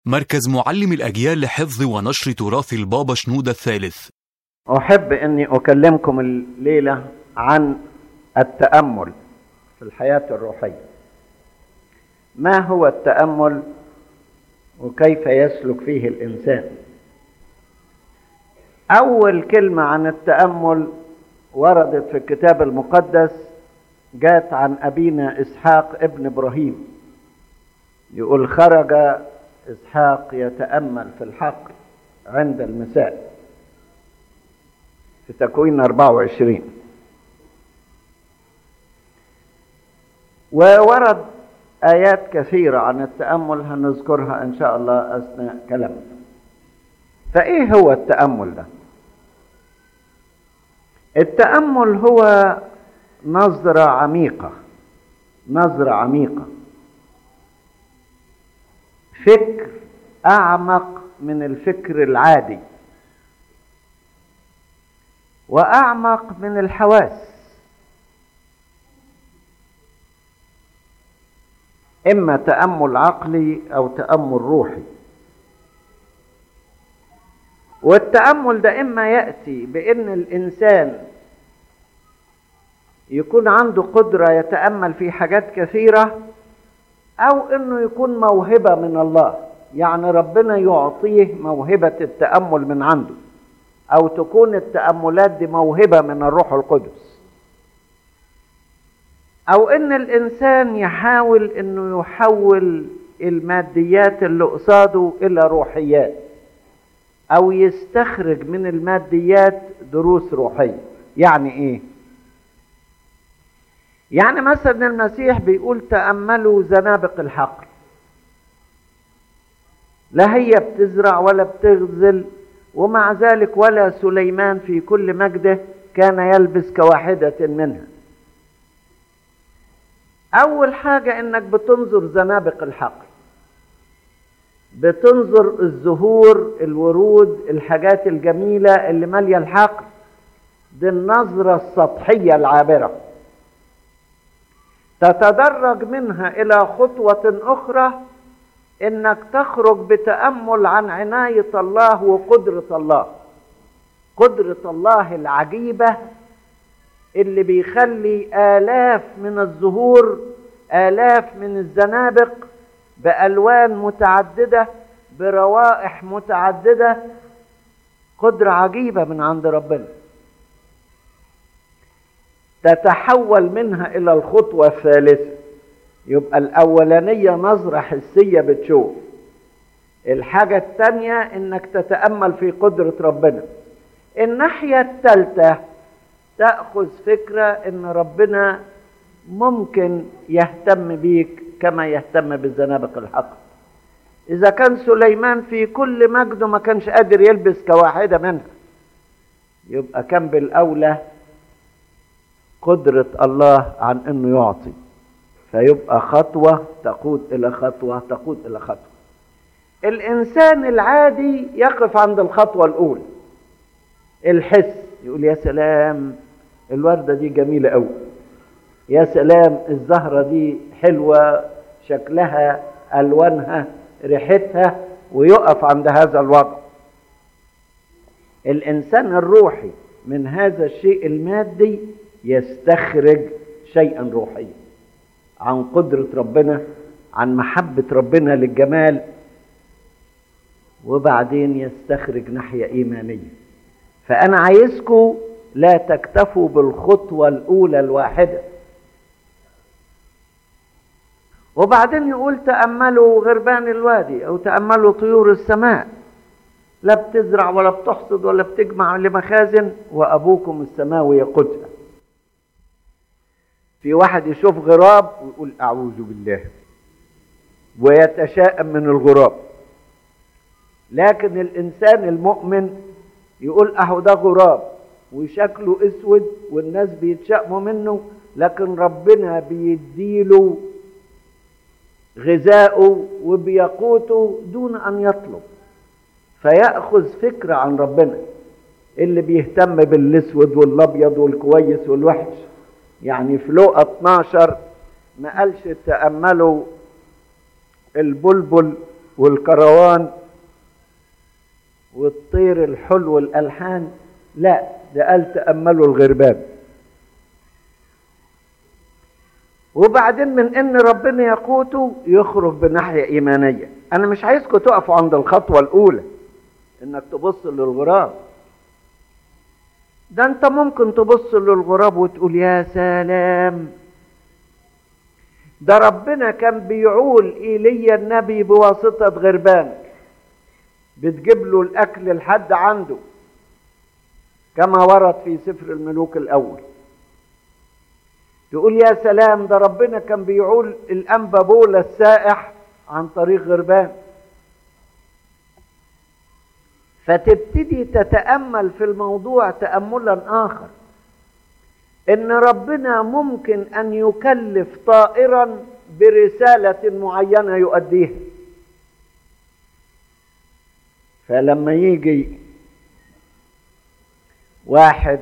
مركز معلم الأجيال لحفظ ونشر تراث البابا شنودة الثالث أحب أني أكلمكم الليلة عن التأمل في الحياة الروحية ما هو التأمل وكيف يسلك فيه الإنسان أول كلمة عن التأمل وردت في الكتاب المقدس جاءت عن أبينا إسحاق ابن إبراهيم يقول خرج إسحاق يتأمل في الحق عند المساء في تكوين 24 وورد آيات كثيرة عن التأمل هنذكرها إن شاء الله أثناء كلامنا فإيه هو التأمل ده؟ التأمل هو نظرة عميقة نظرة عميقة فكر أعمق من الفكر العادي وأعمق من الحواس إما تأمل عقلي أو تأمل روحي والتأمل ده إما يأتي بأن الإنسان يكون عنده قدرة يتأمل في حاجات كثيرة أو إنه يكون موهبة من الله يعني ربنا يعطيه موهبة التأمل من عنده أو تكون التأملات دي موهبة من الروح القدس أو إن الإنسان يحاول إنه يحول الماديات اللي قصاده إلى روحيات أو يستخرج من الماديات دروس روحية يعني إيه؟ يعني مثلا المسيح بيقول تأملوا زنابق الحقل لا هي بتزرع ولا بتغزل ومع ذلك ولا سليمان في كل مجده كان يلبس كواحدة منها أول حاجة إنك بتنظر زنابق الحقل بتنظر الزهور الورود الحاجات الجميلة اللي مالية الحقل دي النظرة السطحية العابرة تتدرج منها إلى خطوة أخرى إنك تخرج بتأمل عن عناية الله وقدرة الله قدرة الله العجيبة اللي بيخلي آلاف من الزهور آلاف من الزنابق بألوان متعددة بروائح متعددة قدرة عجيبة من عند ربنا تتحول منها إلى الخطوة الثالثة يبقى الأولانية نظرة حسية بتشوف الحاجة الثانية إنك تتأمل في قدرة ربنا الناحية الثالثة تأخذ فكرة إن ربنا ممكن يهتم بيك كما يهتم بالزنابق الحق إذا كان سليمان في كل مجده ما كانش قادر يلبس كواحدة منها يبقى كان بالأولى قدرة الله عن أنه يعطي فيبقى خطوة تقود إلى خطوة تقود إلى خطوة الإنسان العادي يقف عند الخطوة الأولى الحس يقول يا سلام الوردة دي جميلة أوي يا سلام الزهرة دي حلوة شكلها ألوانها ريحتها ويقف عند هذا الوضع الإنسان الروحي من هذا الشيء المادي يستخرج شيئا روحيا عن قدرة ربنا عن محبة ربنا للجمال وبعدين يستخرج ناحية إيمانية فأنا عايزكم لا تكتفوا بالخطوة الأولى الواحدة وبعدين يقول تأملوا غربان الوادي أو تأملوا طيور السماء لا بتزرع ولا بتحصد ولا بتجمع لمخازن وأبوكم السماوي يقودها في واحد يشوف غراب ويقول أعوذ بالله ويتشائم من الغراب لكن الإنسان المؤمن يقول أهو ده غراب وشكله اسود والناس بيتشائموا منه لكن ربنا بيديله غذاؤه وبيقوته دون ان يطلب فياخذ فكره عن ربنا اللي بيهتم بالاسود والابيض والكويس والوحش يعني في لقا 12 ما قالش تاملوا البلبل والكروان والطير الحلو الألحان لا ده قال تأملوا الغربان وبعدين من ان ربنا يقوته يخرج بناحية ايمانية انا مش عايزكم تقفوا عند الخطوة الاولى انك تبص للغراب ده انت ممكن تبص للغراب وتقول يا سلام ده ربنا كان بيعول ايليا النبي بواسطة غربان بتجيب له الاكل لحد عنده كما ورد في سفر الملوك الاول تقول يا سلام ده ربنا كان بيعول الانبا بولا السائح عن طريق غربان فتبتدي تتامل في الموضوع تاملا اخر ان ربنا ممكن ان يكلف طائرا برساله معينه يؤديها فلما يجي واحد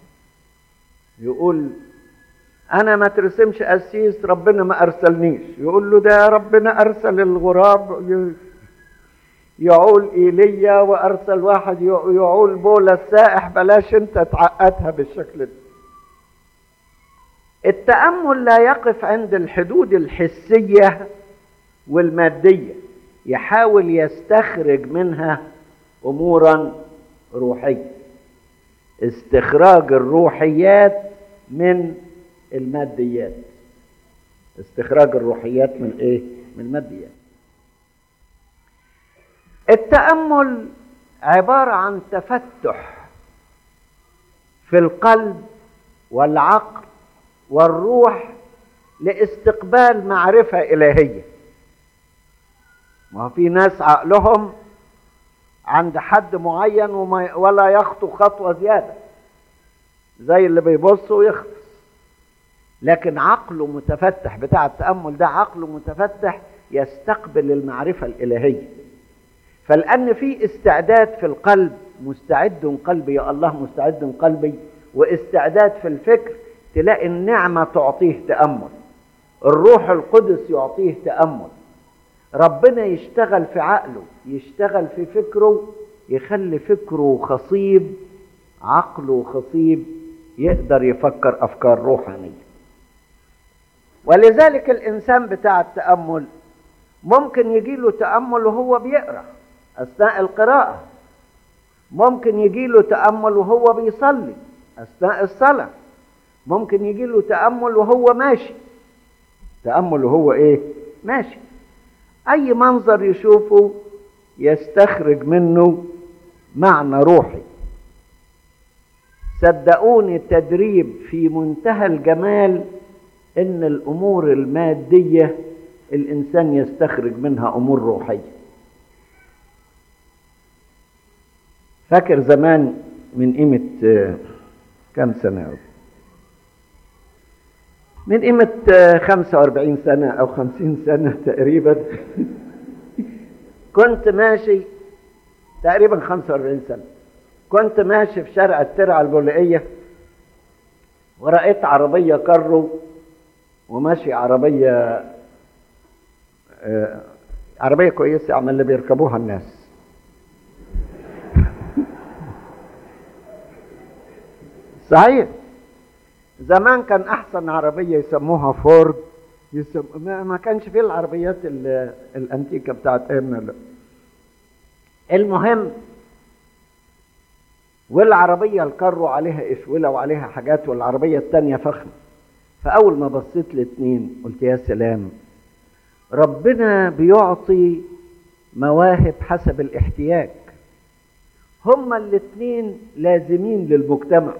يقول انا ما ترسمش قسيس ربنا ما ارسلنيش يقول له ده ربنا ارسل الغراب يعول ايليا وارسل واحد يعول بولا السائح بلاش انت تعقدها بالشكل ده التامل لا يقف عند الحدود الحسيه والماديه يحاول يستخرج منها امورا روحيه استخراج الروحيات من الماديات استخراج الروحيات من ايه من الماديات التامل عباره عن تفتح في القلب والعقل والروح لاستقبال معرفه الهيه ما في ناس عقلهم عند حد معين وما ولا يخطو خطوه زياده زي اللي بيبص ويخطس لكن عقله متفتح بتاع التامل ده عقله متفتح يستقبل المعرفه الالهيه فلان في استعداد في القلب مستعد قلبي يا الله مستعد قلبي واستعداد في الفكر تلاقي النعمه تعطيه تامل الروح القدس يعطيه تامل ربنا يشتغل في عقله يشتغل في فكره يخلي فكره خصيب عقله خصيب يقدر يفكر افكار روحانيه ولذلك الانسان بتاع التامل ممكن يجيله تامل وهو بيقرا اثناء القراءه ممكن يجيله تامل وهو بيصلي اثناء الصلاه ممكن يجيله تامل وهو ماشي تامل وهو ايه ماشي اي منظر يشوفه يستخرج منه معنى روحي صدقوني تدريب في منتهى الجمال ان الامور الماديه الانسان يستخرج منها امور روحيه فاكر زمان من قيمه كم سنه يا من قيمة 45 سنة أو 50 سنة تقريبا كنت ماشي تقريبا 45 سنة كنت ماشي في شارع الترعة البوليئية ورأيت عربية كارو وماشي عربية عربية كويسة عمل اللي بيركبوها الناس صحيح زمان كان احسن عربيه يسموها فورد يسم... ما, ما كانش فيه العربيات ال... الانتيكه بتاعت ايامنا لا المهم والعربيه الكرو عليها اسوله وعليها حاجات والعربيه الثانيه فخمه فاول ما بصيت الاثنين قلت يا سلام ربنا بيعطي مواهب حسب الاحتياج هما الاثنين لازمين للمجتمع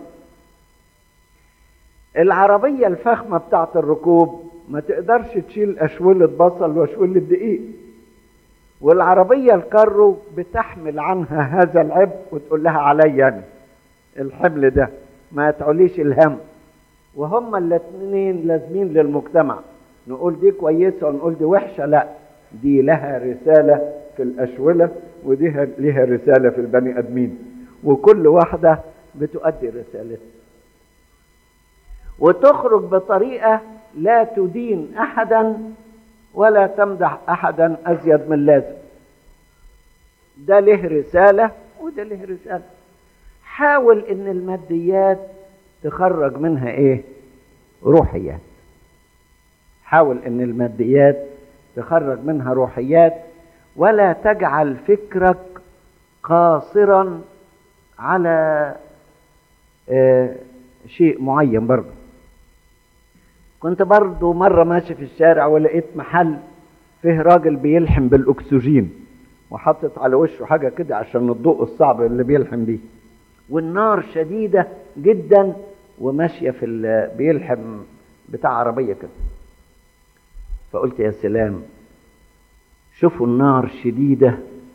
العربية الفخمة بتاعت الركوب ما تقدرش تشيل أشولة بصل وأشولة دقيق والعربية الكارو بتحمل عنها هذا العبء وتقول لها عليا أنا الحمل ده ما تعوليش الهم وهما الاثنين لازمين للمجتمع نقول دي كويسة ونقول دي وحشة لا دي لها رسالة في الأشولة ودي لها رسالة في البني آدمين وكل واحدة بتؤدي رسالتها وتخرج بطريقه لا تدين احدا ولا تمدح احدا ازيد من لازم ده له رسالة وده له رسالة حاول ان الماديات تخرج منها ايه روحيات حاول ان الماديات تخرج منها روحيات ولا تجعل فكرك قاصرا على آه شيء معين برضه كنت برضه مرة ماشي في الشارع ولقيت محل فيه راجل بيلحم بالأكسجين وحطت على وشه حاجة كده عشان الضوء الصعب اللي بيلحم بيه والنار شديدة جدا وماشية في بيلحم بتاع عربية كده فقلت يا سلام شوفوا النار شديدة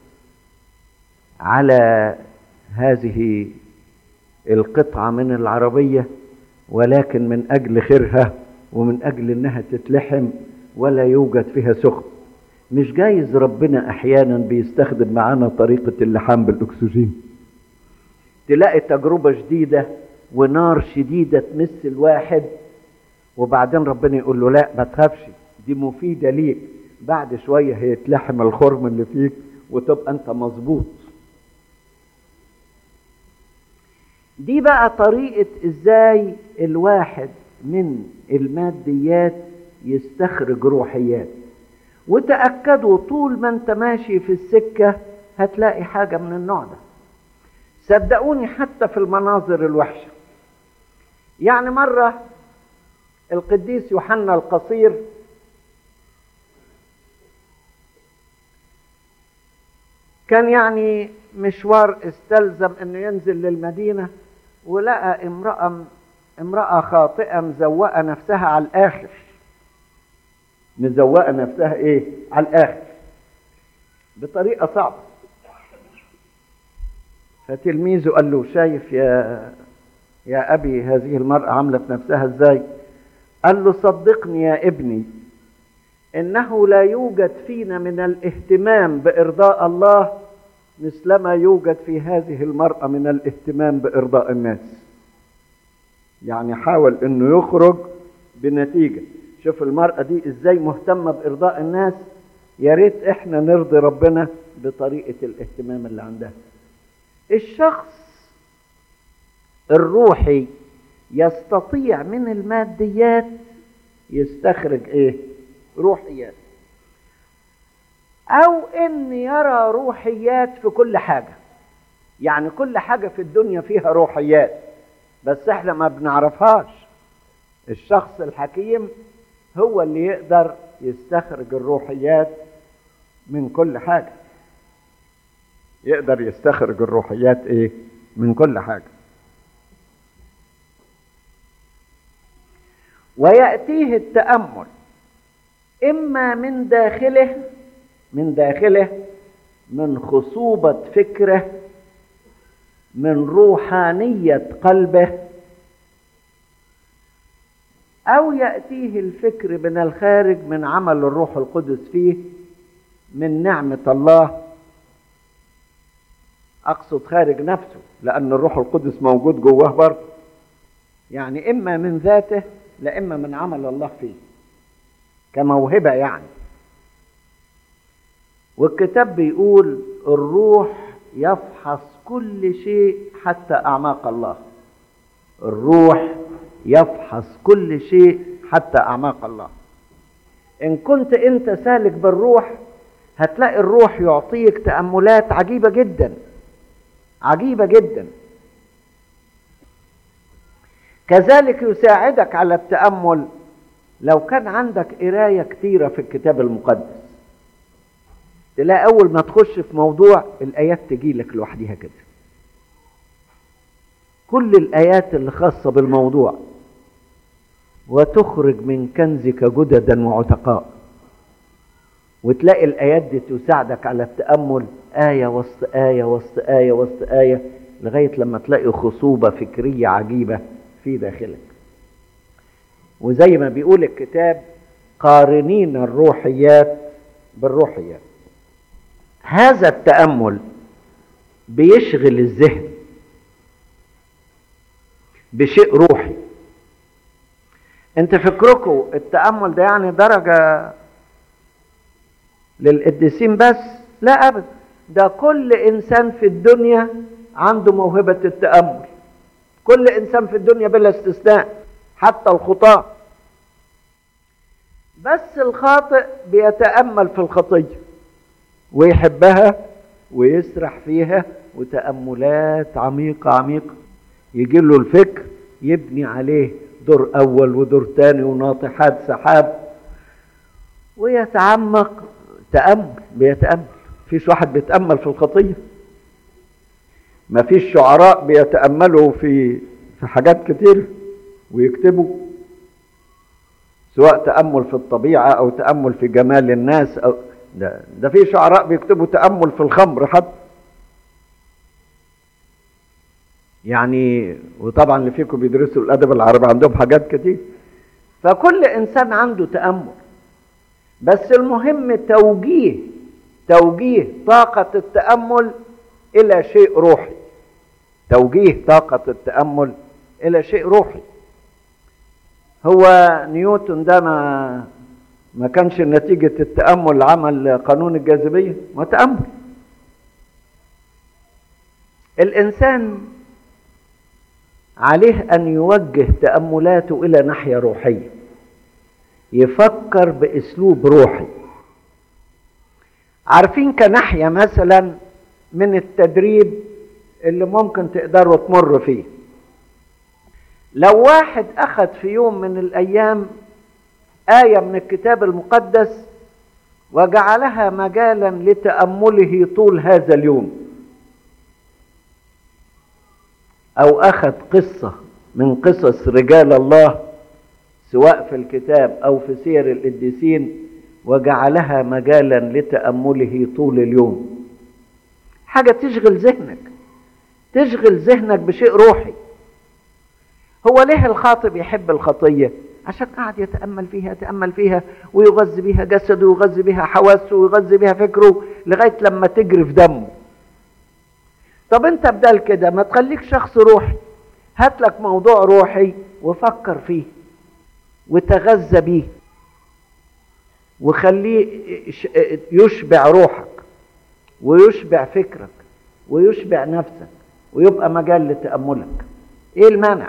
على هذه القطعة من العربية ولكن من أجل خيرها ومن أجل إنها تتلحم ولا يوجد فيها سخن مش جايز ربنا أحيانا بيستخدم معانا طريقة اللحام بالأكسجين تلاقي تجربة جديدة ونار شديدة تمس الواحد وبعدين ربنا يقول له لا ما تخافش دي مفيدة ليك بعد شوية هيتلحم الخرم اللي فيك وتبقى انت مظبوط دي بقى طريقة ازاي الواحد من الماديات يستخرج روحيات وتأكدوا طول ما انت ماشي في السكة هتلاقي حاجة من النوع ده صدقوني حتى في المناظر الوحشة يعني مرة القديس يوحنا القصير كان يعني مشوار استلزم انه ينزل للمدينة ولقى امرأة امرأة خاطئة مزوقة نفسها على الآخر مزوقة نفسها ايه على الآخر بطريقة صعبة فتلميذه قال له شايف يا يا أبي هذه المرأة عاملة في نفسها ازاي قال له صدقني يا ابني إنه لا يوجد فينا من الاهتمام بإرضاء الله مثلما يوجد في هذه المرأة من الاهتمام بإرضاء الناس يعني حاول انه يخرج بنتيجة شوف المرأة دي ازاي مهتمة بإرضاء الناس يا ريت احنا نرضي ربنا بطريقة الاهتمام اللي عندها الشخص الروحي يستطيع من الماديات يستخرج ايه روحيات او ان يرى روحيات في كل حاجة يعني كل حاجة في الدنيا فيها روحيات بس احنا ما بنعرفهاش الشخص الحكيم هو اللي يقدر يستخرج الروحيات من كل حاجة يقدر يستخرج الروحيات ايه من كل حاجة ويأتيه التأمل إما من داخله من داخله من خصوبة فكره من روحانية قلبه أو يأتيه الفكر من الخارج من عمل الروح القدس فيه من نعمة الله أقصد خارج نفسه لأن الروح القدس موجود جواه برضه يعني إما من ذاته لا إما من عمل الله فيه كموهبة يعني والكتاب بيقول الروح يفحص كل شيء حتى أعماق الله الروح يفحص كل شيء حتى أعماق الله إن كنت أنت سالك بالروح هتلاقي الروح يعطيك تأملات عجيبة جدا عجيبة جدا كذلك يساعدك على التأمل لو كان عندك قراية كتيرة في الكتاب المقدس تلاقي أول ما تخش في موضوع الآيات تجي لك لوحديها كده كل الآيات اللي خاصة بالموضوع وتخرج من كنزك جددا وعتقاء وتلاقي الآيات دي تساعدك على التأمل آية وسط آية وسط آية وسط آية لغاية لما تلاقي خصوبة فكرية عجيبة في داخلك وزي ما بيقول الكتاب قارنين الروحيات بالروحيات هذا التأمل بيشغل الذهن بشيء روحي انت فكركم التأمل ده يعني درجة للقديسين بس لا أبدا ده كل انسان في الدنيا عنده موهبة التأمل كل انسان في الدنيا بلا استثناء حتى الخطاة بس الخاطئ بيتأمل في الخطية ويحبها ويسرح فيها وتأملات عميقة عميقة يجي له الفكر يبني عليه دور أول ودور تاني وناطحات سحاب ويتعمق تأمل بيتأمل فيش واحد بيتأمل في الخطية ما فيش شعراء بيتأملوا في في حاجات كتير ويكتبوا سواء تأمل في الطبيعة أو تأمل في جمال الناس أو ده, ده في شعراء بيكتبوا تأمل في الخمر حتى يعني وطبعا اللي فيكم بيدرسوا الأدب العربي عندهم حاجات كتير فكل إنسان عنده تأمل بس المهم توجيه توجيه طاقة التأمل إلى شيء روحي توجيه طاقة التأمل إلى شيء روحي هو نيوتن ده ما ما كانش نتيجة التأمل عمل قانون الجاذبية ما تأمل الإنسان عليه أن يوجه تأملاته إلى ناحية روحية يفكر بأسلوب روحي عارفين كناحية مثلا من التدريب اللي ممكن تقدروا تمر فيه لو واحد أخذ في يوم من الأيام آية من الكتاب المقدس وجعلها مجالا لتأمله طول هذا اليوم أو أخذ قصة من قصص رجال الله سواء في الكتاب أو في سير القديسين وجعلها مجالا لتأمله طول اليوم حاجة تشغل ذهنك تشغل ذهنك بشيء روحي هو ليه الخاطب يحب الخطية عشان قاعد يتأمل فيها يتأمل فيها ويغذي بها جسده ويغذي بها حواسه ويغذي بها فكره لغاية لما تجري في دمه طب انت بدل كده ما تخليك شخص روحي هات لك موضوع روحي وفكر فيه وتغذى بيه وخليه يشبع روحك ويشبع فكرك ويشبع نفسك ويبقى مجال لتأملك ايه المانع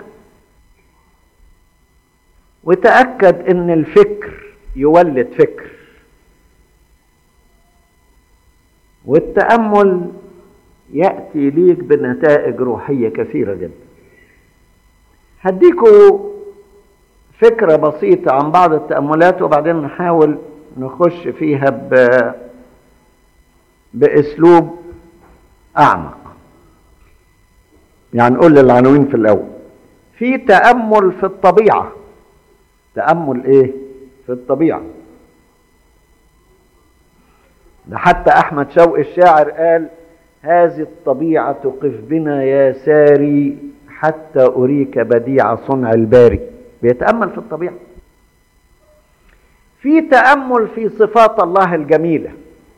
وتأكد ان الفكر يولد فكر والتأمل يأتي ليك بنتائج روحية كثيرة جدا هديكوا فكرة بسيطة عن بعض التأملات وبعدين نحاول نخش فيها ب... بأسلوب أعمق يعني نقول العناوين في الأول في تأمل في الطبيعة تأمل إيه؟ في الطبيعة ده حتى أحمد شوقي الشاعر قال هذه الطبيعة قف بنا يا ساري حتى أريك بديع صنع الباري بيتأمل في الطبيعة في تأمل في صفات الله الجميلة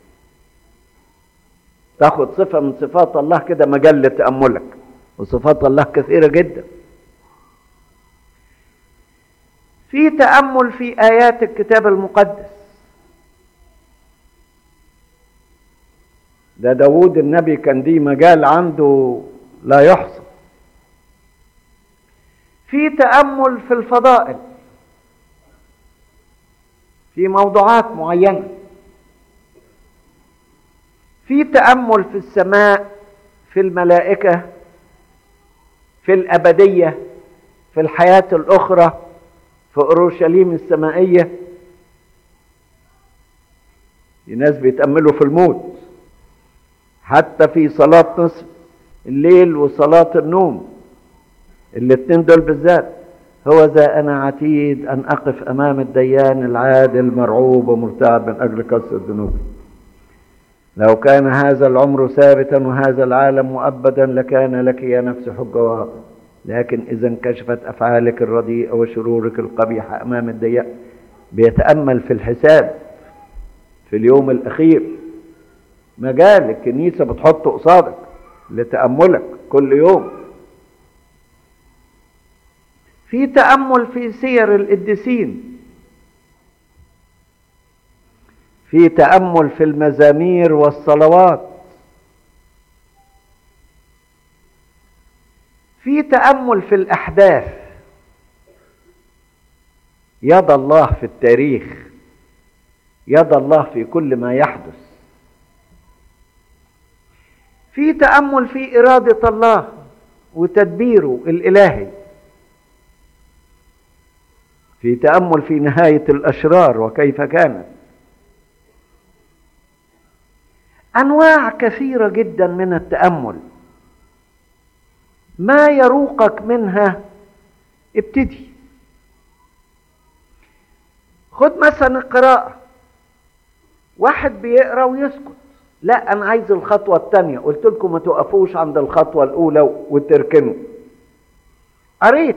تاخد صفة من صفات الله كده مجال لتأملك وصفات الله كثيرة جدا في تأمل في آيات الكتاب المقدس ده داود النبي كان دي مجال عنده لا يحصى في تأمل في الفضائل في موضوعات معينة في تأمل في السماء في الملائكة في الأبدية في الحياة الأخرى في أورشليم السمائية في ناس بيتأملوا في الموت حتى في صلاة نصف الليل وصلاة النوم الاتنين دول بالذات هو ذا أنا عتيد أن أقف أمام الديان العادل مرعوب ومرتعب من أجل كسر ذنوبي لو كان هذا العمر ثابتا وهذا العالم مؤبدا لكان لك يا نفس حجة واقع لكن إذا انكشفت أفعالك الرديئة وشرورك القبيحة أمام الضيق بيتأمل في الحساب في اليوم الأخير مجال الكنيسة بتحطه قصادك لتأملك كل يوم في تأمل في سير القديسين في تأمل في المزامير والصلوات في تامل في الاحداث يد الله في التاريخ يد الله في كل ما يحدث في تامل في اراده الله وتدبيره الالهي في تامل في نهايه الاشرار وكيف كانت انواع كثيره جدا من التامل ما يروقك منها ابتدي خد مثلا القراءه واحد بيقرا ويسكت لا انا عايز الخطوه الثانيه قلت لكم ما توقفوش عند الخطوه الاولى وتركنوا قريت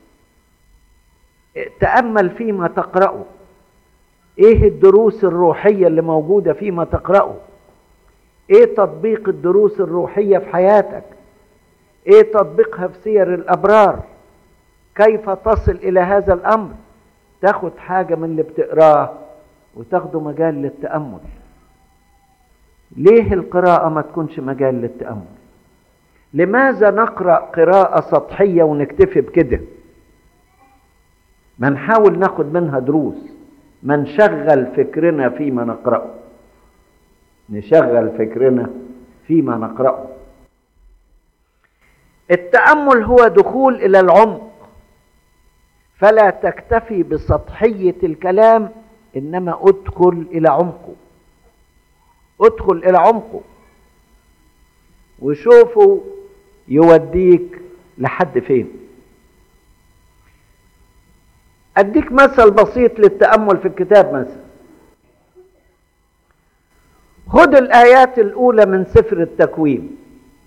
تامل فيما تقراه ايه الدروس الروحيه اللي موجوده فيما تقراه ايه تطبيق الدروس الروحيه في حياتك ايه تطبيقها في سير الابرار كيف تصل الى هذا الامر تاخد حاجه من اللي بتقراه وتاخده مجال للتامل ليه القراءه ما تكونش مجال للتامل لماذا نقرا قراءه سطحيه ونكتفي بكده ما نحاول ناخد منها دروس ما نشغل فكرنا فيما نقراه نشغل فكرنا فيما نقراه التامل هو دخول الى العمق فلا تكتفي بسطحيه الكلام انما ادخل الى عمقه ادخل الى عمقه وشوفه يوديك لحد فين اديك مثل بسيط للتامل في الكتاب مثلا خد الايات الاولى من سفر التكوين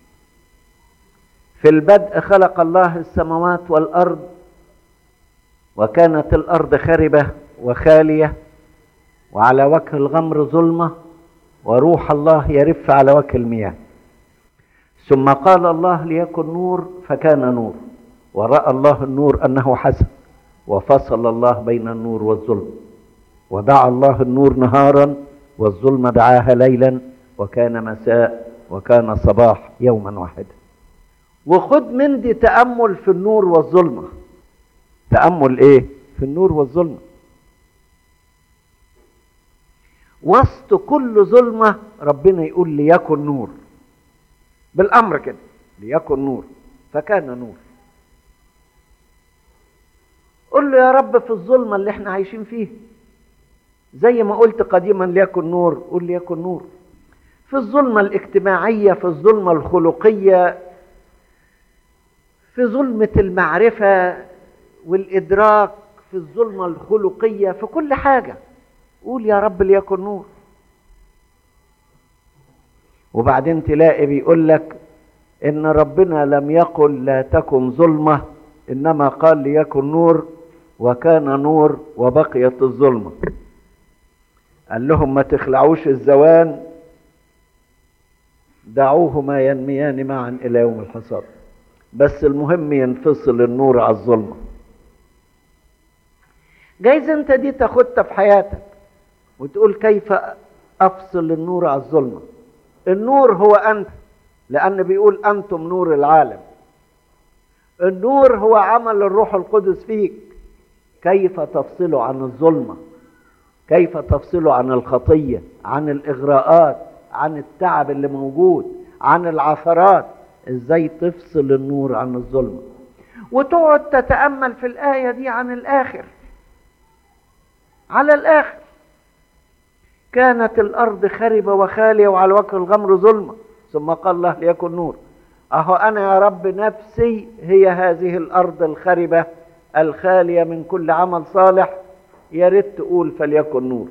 في البدء خلق الله السماوات والارض وكانت الارض خربه وخاليه وعلى وجه الغمر ظلمه وروح الله يرف على وجه المياه ثم قال الله ليكن نور فكان نور وراى الله النور انه حسن وفصل الله بين النور والظلم ودعا الله النور نهارا والظلم دعاها ليلا وكان مساء وكان صباح يوما واحدا وخد من دي تامل في النور والظلمه تامل ايه في النور والظلمه وسط كل ظلمه ربنا يقول ليكن نور بالامر كده ليكن نور فكان نور قل له يا رب في الظلمه اللي احنا عايشين فيها زي ما قلت قديما ليكن نور قل ليكن نور في الظلمه الاجتماعيه في الظلمه الخلقيه في ظلمه المعرفه والادراك في الظلمه الخلقيه في كل حاجه قول يا رب ليكن نور وبعدين تلاقي بيقول لك ان ربنا لم يقل لا تكن ظلمه انما قال ليكن نور وكان نور وبقيت الظلمه قال لهم ما تخلعوش الزوان دعوهما ينميان معا الى يوم الحصاد بس المهم ينفصل النور على الظلمه جايز انت دي تاخدها في حياتك وتقول كيف افصل النور على الظلمه النور هو انت لان بيقول انتم نور العالم النور هو عمل الروح القدس فيك كيف تفصله عن الظلمه كيف تفصله عن الخطيه عن الاغراءات عن التعب اللي موجود عن العثرات ازاي تفصل النور عن الظلمه وتقعد تتامل في الايه دي عن الاخر على الاخر كانت الارض خربه وخاليه وعلى وجه الغمر ظلمه ثم قال الله ليكن نور اهو انا يا رب نفسي هي هذه الارض الخربه الخاليه من كل عمل صالح يا ريت تقول فليكن نور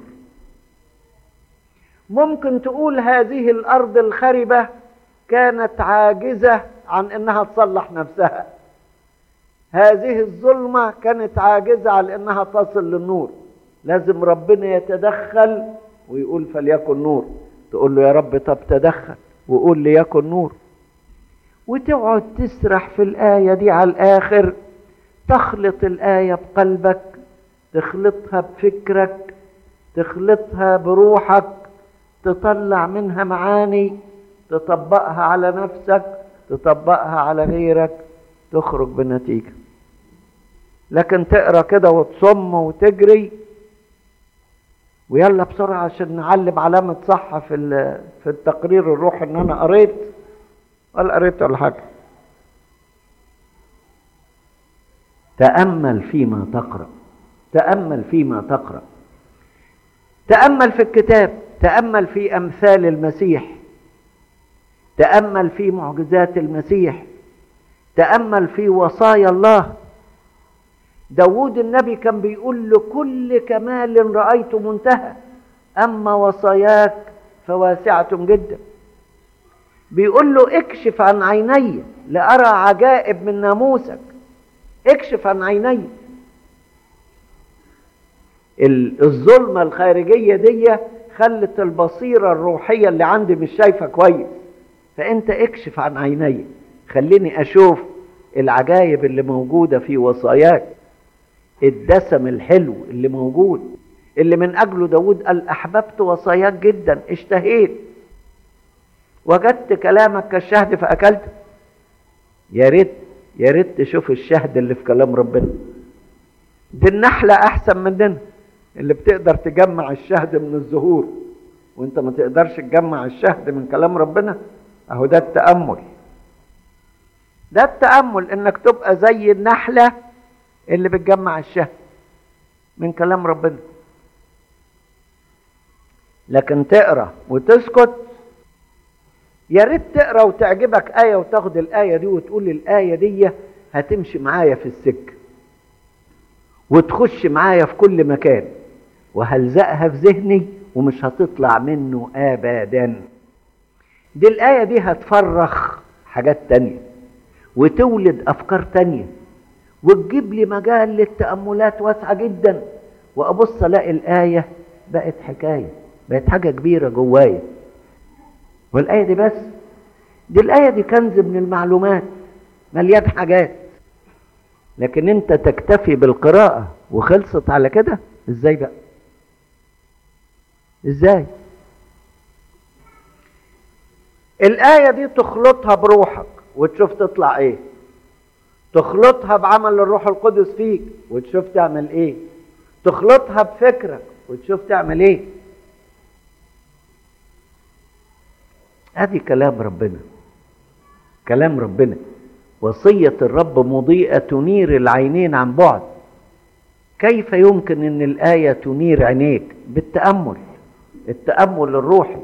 ممكن تقول هذه الارض الخربه كانت عاجزه عن انها تصلح نفسها هذه الظلمه كانت عاجزه عن انها تصل للنور لازم ربنا يتدخل ويقول فليكن نور تقول له يا رب طب تدخل وقول ليكن نور وتقعد تسرح في الآية دي على الآخر تخلط الآية بقلبك تخلطها بفكرك تخلطها بروحك تطلع منها معاني تطبقها على نفسك تطبقها على غيرك تخرج بنتيجة لكن تقرا كده وتصم وتجري ويلا بسرعة عشان نعلم علامة صح في في التقرير الروحي ان انا قريت ولا قريت ولا حاجة تأمل فيما تقرأ تأمل فيما تقرأ تأمل في الكتاب تأمل في أمثال المسيح تأمل في معجزات المسيح تأمل في وصايا الله داود النبي كان بيقول لكل كمال رأيت منتهى أما وصاياك فواسعة جدا بيقول له اكشف عن عيني لأرى عجائب من ناموسك اكشف عن عيني الظلمة الخارجية دي خلت البصيرة الروحية اللي عندي مش شايفة كويس فانت اكشف عن عيني خليني اشوف العجائب اللي موجودة في وصاياك الدسم الحلو اللي موجود اللي من اجله داود قال احببت وصاياك جدا اشتهيت وجدت كلامك كالشهد فاكلته يا ريت يا ريت تشوف الشهد اللي في كلام ربنا دي النحلة احسن مننا اللي بتقدر تجمع الشهد من الزهور وانت ما تقدرش تجمع الشهد من كلام ربنا اهو ده التأمل ده التأمل انك تبقى زي النحلة اللي بتجمع الشهد من كلام ربنا لكن تقرا وتسكت يا ريت تقرا وتعجبك آية وتاخد الآية دي وتقول الآية دي هتمشي معايا في السكة وتخش معايا في كل مكان وهلزقها في ذهني ومش هتطلع منه ابدا دي الآية دي هتفرخ حاجات تانية وتولد أفكار تانية وتجيب لي مجال للتأملات واسعة جدا وأبص ألاقي الآية بقت حكاية بقت حاجة كبيرة جوايا والآية دي بس دي الآية دي كنز من المعلومات مليان حاجات لكن انت تكتفي بالقراءة وخلصت على كده ازاي بقى ازاي الآية دي تخلطها بروحك وتشوف تطلع ايه تخلطها بعمل الروح القدس فيك وتشوف تعمل ايه تخلطها بفكرك وتشوف تعمل ايه ادي كلام ربنا كلام ربنا وصية الرب مضيئة تنير العينين عن بعد كيف يمكن ان الآية تنير عينيك بالتأمل التأمل الروحي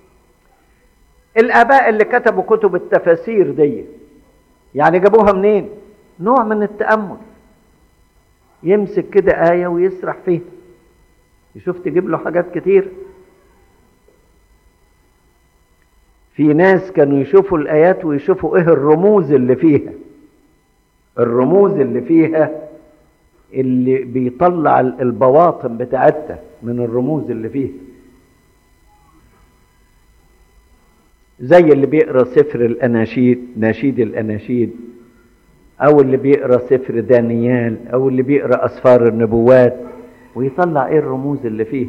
الآباء اللي كتبوا كتب التفاسير دي يعني جابوها منين نوع من التأمل يمسك كده آية ويسرح فيها يشوف تجيب له حاجات كتير في ناس كانوا يشوفوا الآيات ويشوفوا إيه الرموز اللي فيها الرموز اللي فيها اللي بيطلع البواطن بتاعتها من الرموز اللي فيها زي اللي بيقرا سفر الاناشيد ناشيد الاناشيد او اللي بيقرا سفر دانيال او اللي بيقرا اسفار النبوات ويطلع ايه الرموز اللي فيه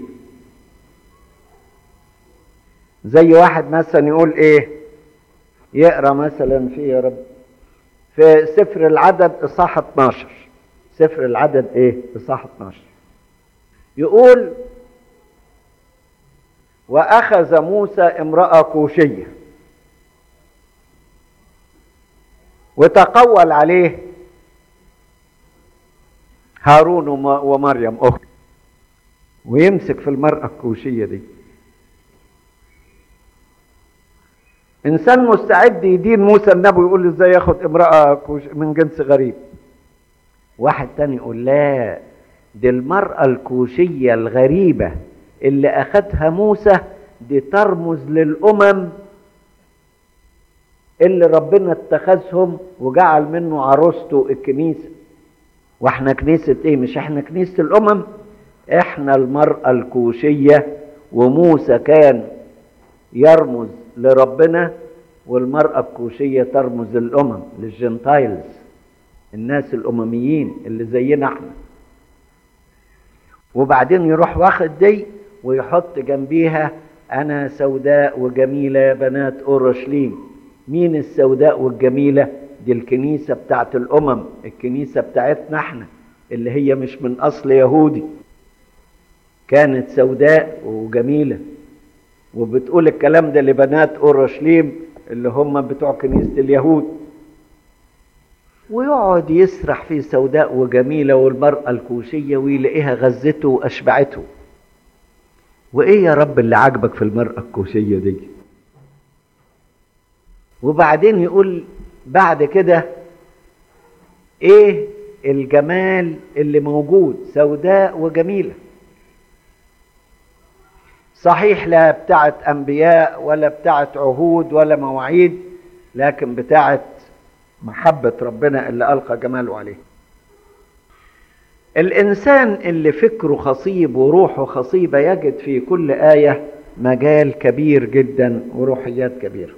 زي واحد مثلا يقول ايه يقرا مثلا في يا رب في سفر العدد اصحاح 12 سفر العدد ايه اصحاح 12 يقول واخذ موسى امراه كوشيه وتقول عليه هارون ومريم اخت ويمسك في المراه الكوشيه دي انسان مستعد يدين موسى النبي ويقول له ازاي ياخد امراه كوش من جنس غريب واحد تاني يقول لا دي المراه الكوشيه الغريبه اللي اخدها موسى دي ترمز للامم اللي ربنا اتخذهم وجعل منه عروسته الكنيسه واحنا كنيسه ايه مش احنا كنيسه الامم احنا المراه الكوشيه وموسى كان يرمز لربنا والمرأة الكوشية ترمز للأمم للجنتايلز الناس الأمميين اللي زينا احنا وبعدين يروح واخد دي ويحط جنبيها أنا سوداء وجميلة يا بنات أورشليم مين السوداء والجميلة دي الكنيسة بتاعت الأمم الكنيسة بتاعتنا احنا اللي هي مش من أصل يهودي كانت سوداء وجميلة وبتقول الكلام ده لبنات أورشليم اللي هم بتوع كنيسة اليهود ويقعد يسرح في سوداء وجميلة والمرأة الكوشية ويلاقيها غزته وأشبعته وإيه يا رب اللي عاجبك في المرأة الكوشية دي وبعدين يقول بعد كده ايه الجمال اللي موجود سوداء وجميله صحيح لا بتاعت انبياء ولا بتاعت عهود ولا مواعيد لكن بتاعت محبه ربنا اللي القى جماله عليه الانسان اللي فكره خصيب وروحه خصيبه يجد في كل ايه مجال كبير جدا وروحيات كبيره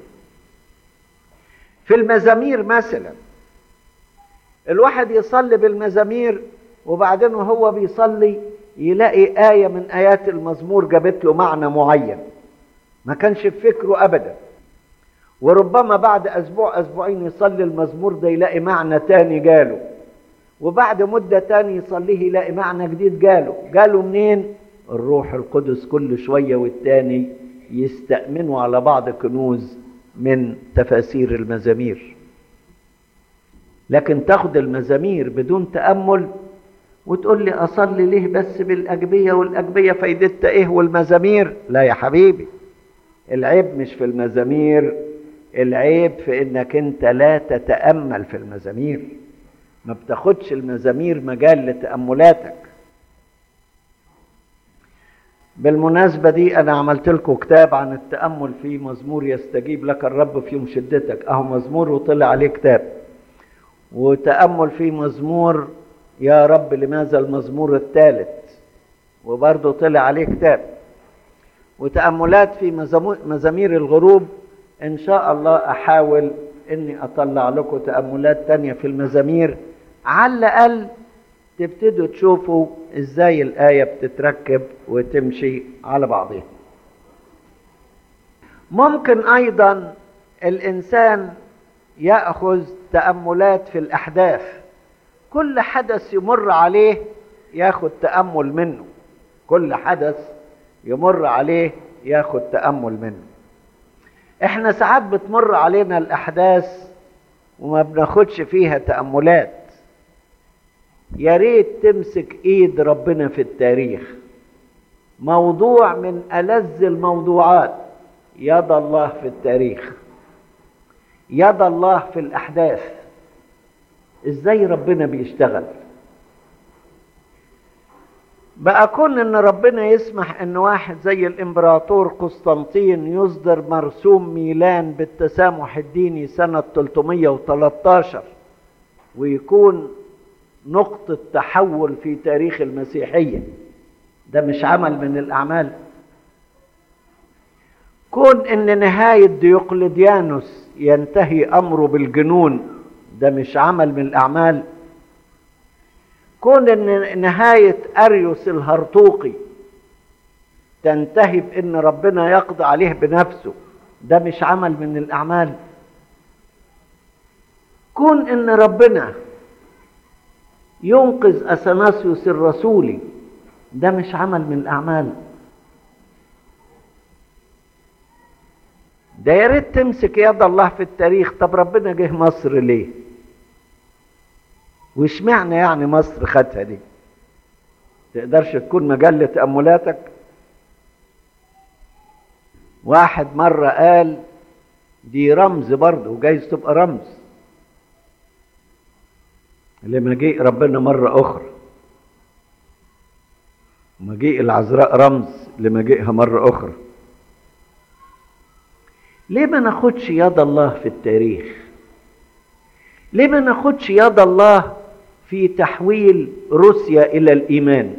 في المزامير مثلا الواحد يصلي بالمزامير وبعدين وهو بيصلي يلاقي آية من آيات المزمور جابت له معنى معين ما كانش في فكره أبدا وربما بعد أسبوع أسبوعين يصلي المزمور ده يلاقي معنى تاني جاله وبعد مدة تاني يصليه يلاقي معنى جديد جاله جاله منين؟ الروح القدس كل شوية والتاني يستأمنوا على بعض كنوز من تفاسير المزامير لكن تاخد المزامير بدون تأمل وتقول لي أصلي ليه بس بالأجبية والأجبية فايدتها إيه والمزامير لا يا حبيبي العيب مش في المزامير العيب في إنك أنت لا تتأمل في المزامير ما بتاخدش المزامير مجال لتأملاتك بالمناسبة دي أنا عملت لكم كتاب عن التأمل في مزمور يستجيب لك الرب في يوم شدتك أهو مزمور وطلع عليه كتاب وتأمل في مزمور يا رب لماذا المزمور الثالث وبرضه طلع عليه كتاب وتأملات في مزامير الغروب إن شاء الله أحاول إني أطلع لكم تأملات تانية في المزامير على الأقل تبتدوا تشوفوا ازاي الآية بتتركب وتمشي على بعضها ممكن أيضا الإنسان يأخذ تأملات في الأحداث كل حدث يمر عليه ياخد تأمل منه كل حدث يمر عليه ياخد تأمل منه احنا ساعات بتمر علينا الأحداث وما بناخدش فيها تأملات يا ريت تمسك ايد ربنا في التاريخ موضوع من ألذ الموضوعات يد الله في التاريخ يد الله في الأحداث ازاي ربنا بيشتغل بقى كون ان ربنا يسمح ان واحد زي الامبراطور قسطنطين يصدر مرسوم ميلان بالتسامح الديني سنة 313 ويكون نقطة تحول في تاريخ المسيحية ده مش عمل من الأعمال كون ان نهاية ديوقلديانوس ينتهي أمره بالجنون ده مش عمل من الأعمال كون ان نهاية أريوس الهرطوقي تنتهي بأن ربنا يقضي عليه بنفسه ده مش عمل من الأعمال كون ان ربنا ينقذ أثناسيوس الرسولي ده مش عمل من الأعمال ده يا ريت تمسك يد الله في التاريخ طب ربنا جه مصر ليه واشمعنى يعني مصر خدها دي تقدرش تكون مجال لتأملاتك واحد مرة قال دي رمز برضه وجايز تبقى رمز لمجيء ربنا مرة أخرى مجيء العذراء رمز لمجيئها مرة أخرى ليه ما ناخدش يد الله في التاريخ ليه ما ناخدش يد الله في تحويل روسيا إلى الإيمان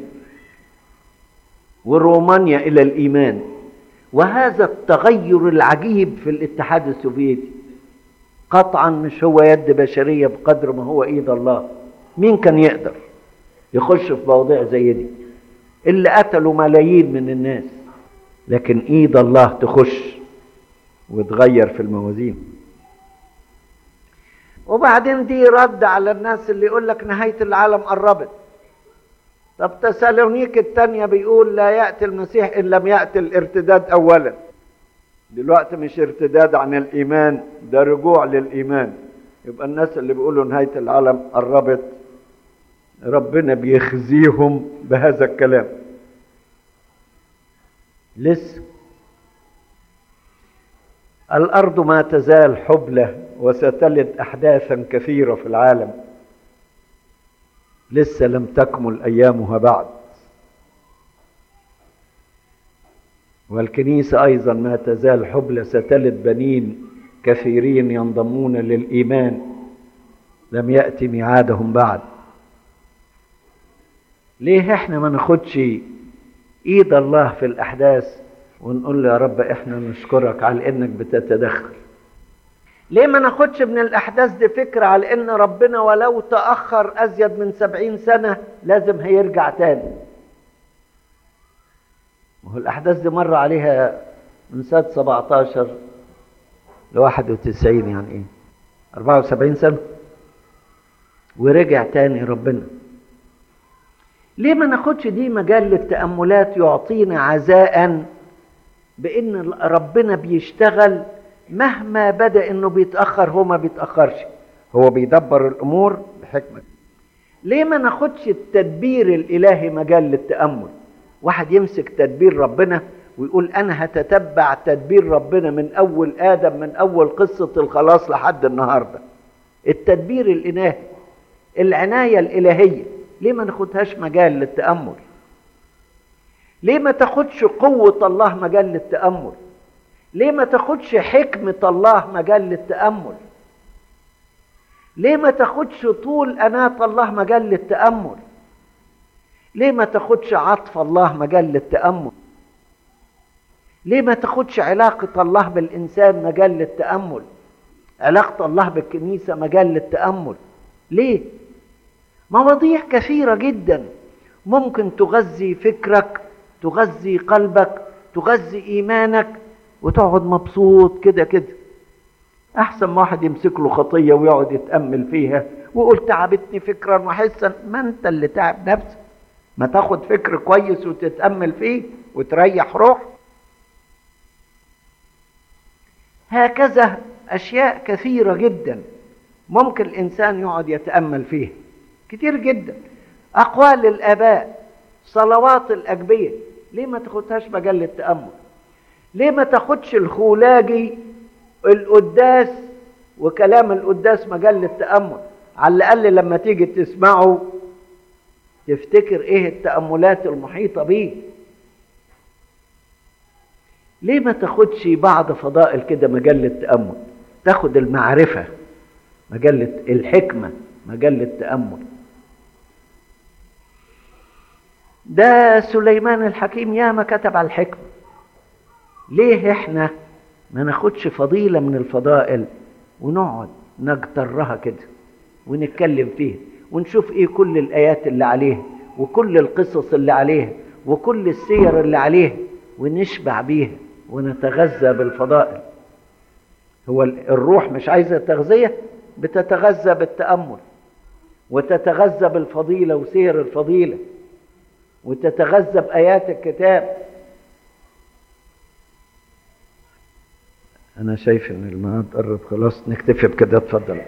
ورومانيا إلى الإيمان وهذا التغير العجيب في الاتحاد السوفيتي قطعا مش هو يد بشرية بقدر ما هو ايد الله مين كان يقدر يخش في مواضيع زي دي اللي قتلوا ملايين من الناس لكن ايد الله تخش وتغير في الموازين وبعدين دي رد على الناس اللي يقول لك نهاية العالم قربت طب تسالونيك الثانية بيقول لا يأتي المسيح إن لم يأتي الارتداد أولا دلوقتي مش ارتداد عن الإيمان ده رجوع للإيمان يبقى الناس اللي بيقولوا نهاية العالم قربت ربنا بيخزيهم بهذا الكلام لسه الأرض ما تزال حبلة وستلد أحداثا كثيرة في العالم لسه لم تكمل أيامها بعد والكنيسة أيضا ما تزال حبلة ستلد بنين كثيرين ينضمون للإيمان لم يأتي ميعادهم بعد ليه احنا ما ناخدش ايد الله في الاحداث ونقول له يا رب احنا نشكرك على انك بتتدخل ليه ما ناخدش من الاحداث دي فكرة على ان ربنا ولو تأخر ازيد من سبعين سنة لازم هيرجع تاني وهو الاحداث دي مر عليها من سنة 17 ل 91 يعني ايه 74 سنة ورجع تاني ربنا ليه ما ناخدش دي مجال للتأملات يعطينا عزاء بأن ربنا بيشتغل مهما بدأ انه بيتأخر هو ما بيتأخرش هو بيدبر الأمور بحكمة ليه ما ناخدش التدبير الإلهي مجال للتأمل واحد يمسك تدبير ربنا ويقول أنا هتتبع تدبير ربنا من أول آدم من أول قصة الخلاص لحد النهاردة التدبير الإلهي العناية الإلهية ليه ما ناخدهاش مجال للتأمل ليه ما تاخدش قوة الله مجال للتأمل ليه ما تاخدش حكمة الله مجال للتأمل ليه ما تاخدش طول أناة الله مجال للتأمل ليه ما تاخدش عطف الله مجال للتأمل ليه ما تاخدش علاقة الله بالإنسان مجال للتأمل علاقة الله بالكنيسة مجال للتأمل ليه مواضيع كثيرة جدا ممكن تغذي فكرك تغذي قلبك تغذي إيمانك وتقعد مبسوط كده كده أحسن ما واحد يمسك له خطية ويقعد يتأمل فيها ويقول تعبتني فكرا وحسا ما أنت اللي تعب نفسك ما تاخد فكر كويس وتتأمل فيه وتريح روح هكذا أشياء كثيرة جدا ممكن الإنسان يقعد يتأمل فيها كتير جدا أقوال الآباء صلوات الأجبية ليه ما تاخدهاش مجال للتأمل ليه ما تاخدش الخولاجي القداس وكلام القداس مجال للتأمل على الأقل لما تيجي تسمعه تفتكر ايه التأملات المحيطة بيه ليه ما تاخدش بعض فضائل كده مجال للتأمل تاخد المعرفة مجلة الحكمة مجلة التأمل ده سليمان الحكيم ياما كتب على الحكمة ليه احنا ما ناخدش فضيلة من الفضائل ونقعد نجترها كده ونتكلم فيها ونشوف ايه كل الآيات اللي عليها وكل القصص اللي عليها وكل السير اللي عليها ونشبع بيها ونتغذى بالفضائل هو الروح مش عايزة تغذية بتتغذى بالتأمل وتتغذى بالفضيلة وسير الفضيلة وتتغذى بآيات الكتاب أنا شايف إن الميعاد قرب خلاص نكتفي بكده اتفضل